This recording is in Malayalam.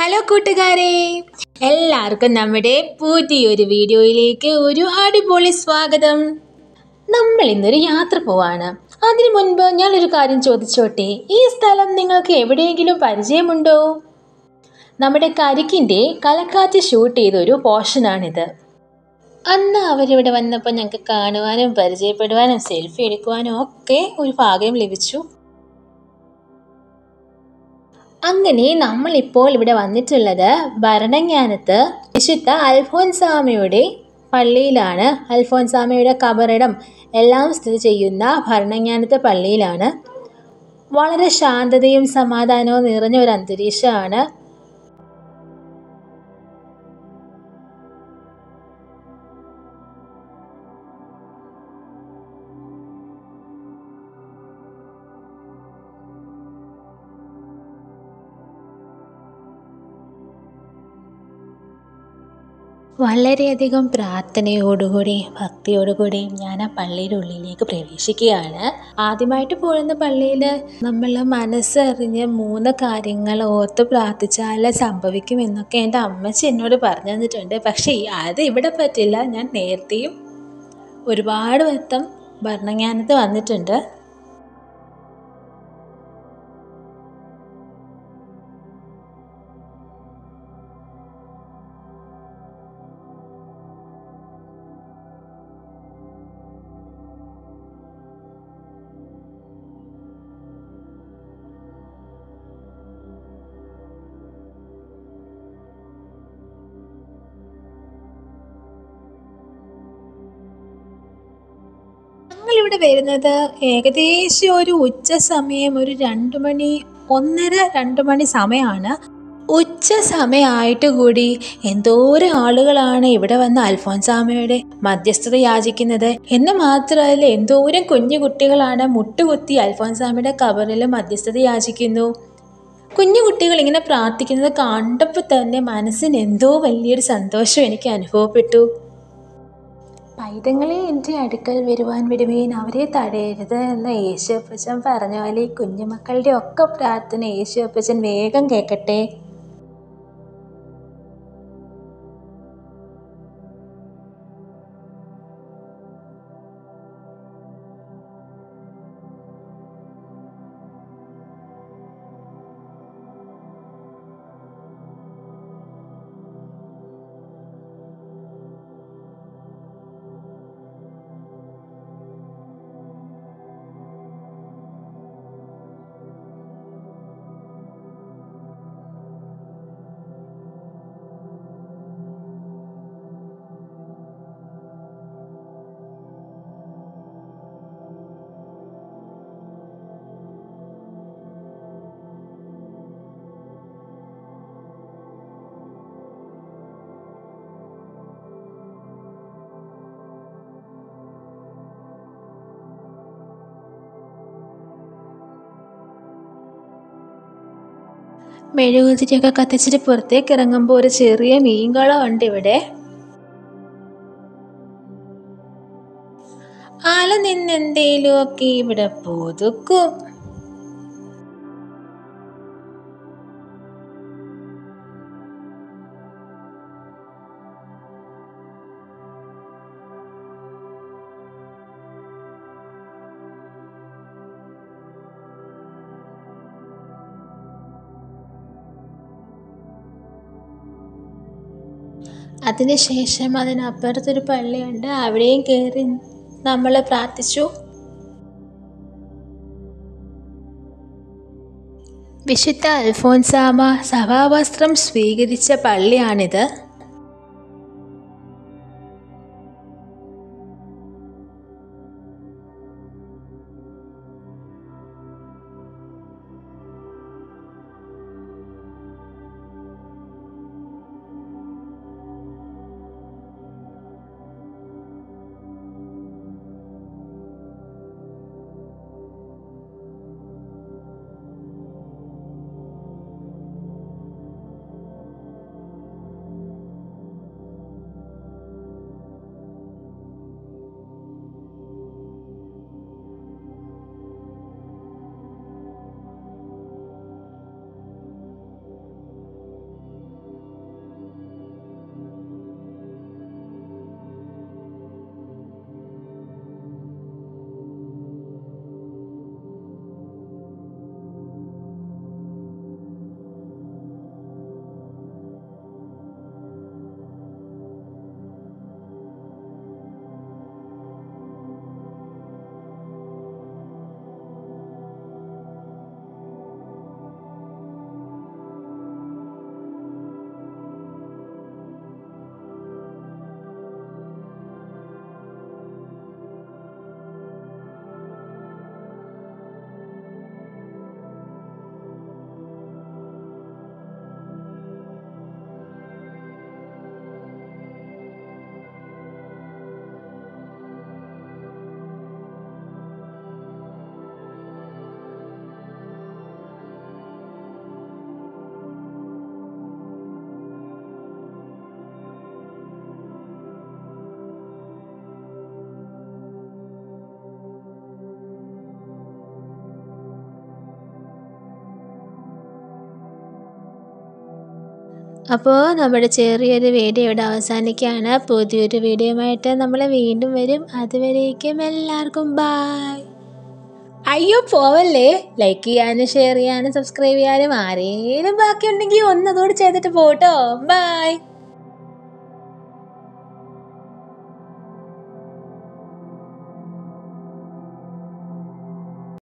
ഹലോ കൂട്ടുകാരെ എല്ലാവർക്കും നമ്മുടെ പുതിയൊരു വീഡിയോയിലേക്ക് ഒരു അടിപൊളി സ്വാഗതം നമ്മൾ ഇന്നൊരു യാത്ര പോവാണ് അതിനു മുൻപ് ഞാനൊരു കാര്യം ചോദിച്ചോട്ടെ ഈ സ്ഥലം നിങ്ങൾക്ക് എവിടെയെങ്കിലും പരിചയമുണ്ടോ നമ്മുടെ കരിക്കിൻ്റെ കലക്കാറ്റ് ഷൂട്ട് ചെയ്തൊരു പോർഷനാണിത് അന്ന് അവരിവിടെ വന്നപ്പോൾ ഞങ്ങൾക്ക് കാണുവാനും പരിചയപ്പെടുവാനും സെൽഫി എടുക്കുവാനും ഒക്കെ ഒരു ഭാഗ്യം ലഭിച്ചു അങ്ങനെ നമ്മളിപ്പോൾ ഇവിടെ വന്നിട്ടുള്ളത് ഭരണങ്ങാനത്ത് വിശുദ്ധ അൽഫോൻസാമയുടെ പള്ളിയിലാണ് അൽഫോൻസാമയുടെ കബറിടം എല്ലാം സ്ഥിതി ചെയ്യുന്ന ഭരണങ്ങാനത്തെ പള്ളിയിലാണ് വളരെ ശാന്തതയും സമാധാനവും നിറഞ്ഞ ഒരു അന്തരീക്ഷമാണ് വളരെയധികം പ്രാർത്ഥനയോടുകൂടി ഭക്തിയോടുകൂടി ഞാൻ ആ പള്ളിയുടെ ഉള്ളിലേക്ക് പ്രവേശിക്കുകയാണ് ആദ്യമായിട്ട് പോകുന്ന പള്ളിയിൽ നമ്മൾ മനസ്സറിഞ്ഞ് മൂന്ന് കാര്യങ്ങൾ ഓർത്ത് പ്രാർത്ഥിച്ചാൽ സംഭവിക്കും എന്നൊക്കെ എൻ്റെ അമ്മച്ചി എന്നോട് പറഞ്ഞു തന്നിട്ടുണ്ട് പക്ഷേ അത് ഇവിടെ പറ്റില്ല ഞാൻ നേരത്തെയും ഒരുപാട് വട്ടം ഭരണജ്ഞാനത്ത് വന്നിട്ടുണ്ട് ഞങ്ങളിവിടെ വരുന്നത് ഏകദേശം ഒരു ഉച്ച സമയം ഒരു രണ്ട് മണി ഒന്നര രണ്ട് മണി സമയമാണ് ഉച്ച സമയമായിട്ട് കൂടി എന്തോരം ആളുകളാണ് ഇവിടെ വന്ന് അൽഫോൻസാമയുടെ മധ്യസ്ഥത യാചിക്കുന്നത് എന്ന് മാത്രമല്ല എന്തോരം കുഞ്ഞു കുട്ടികളാണ് മുട്ടുകുത്തി അൽഫോൻസാമയുടെ കബറിൽ മധ്യസ്ഥത യാചിക്കുന്നു കുഞ്ഞു കുട്ടികൾ ഇങ്ങനെ പ്രാർത്ഥിക്കുന്നത് കണ്ടപ്പോൾ തന്നെ മനസ്സിന് എന്തോ വലിയൊരു സന്തോഷം എനിക്ക് അനുഭവപ്പെട്ടു പൈതങ്ങളെ എൻ്റെ അടുക്കൽ വരുവാൻ വിടുവീൻ അവരെ തടയരുത് എന്ന് യേശുപ്പച്ചൻ പറഞ്ഞ പോലെ ഈ കുഞ്ഞുമക്കളുടെ ഒക്കെ പ്രാർത്ഥന യേശുപ്പച്ചൻ വേഗം കേൾക്കട്ടെ മെഴുകുതിരിയൊക്കെ കത്തിച്ചിട്ട് പുറത്തേക്ക് ഇറങ്ങുമ്പോൾ ഒരു ചെറിയ മീൻകുളം ഉണ്ട് ഇവിടെ ആല നിന്നെന്തേലും ഒക്കെ ഇവിടെ പുതുക്കും അതിനുശേഷം അതിനപ്പുറത്തൊരു പള്ളിയുണ്ട് അവിടെയും കയറി നമ്മൾ പ്രാർത്ഥിച്ചു വിശുദ്ധ അൽഫോൻസാമ സഭാവസ്ത്രം സ്വീകരിച്ച പള്ളിയാണിത് അപ്പോൾ നമ്മുടെ ചെറിയൊരു വീഡിയോ ഇവിടെ അവസാനിക്കുകയാണ് പുതിയൊരു വീഡിയോയുമായിട്ട് നമ്മൾ വീണ്ടും വരും അതുവരേക്കും എല്ലാവർക്കും ബായ് അയ്യോ പോവല്ലേ ലൈക്ക് ചെയ്യാനും ഷെയർ ചെയ്യാനും സബ്സ്ക്രൈബ് ചെയ്യാനും ആരേലും ബാക്കിയുണ്ടെങ്കിൽ ഒന്നതോട് ചെയ്തിട്ട് പോട്ടോ ബായ്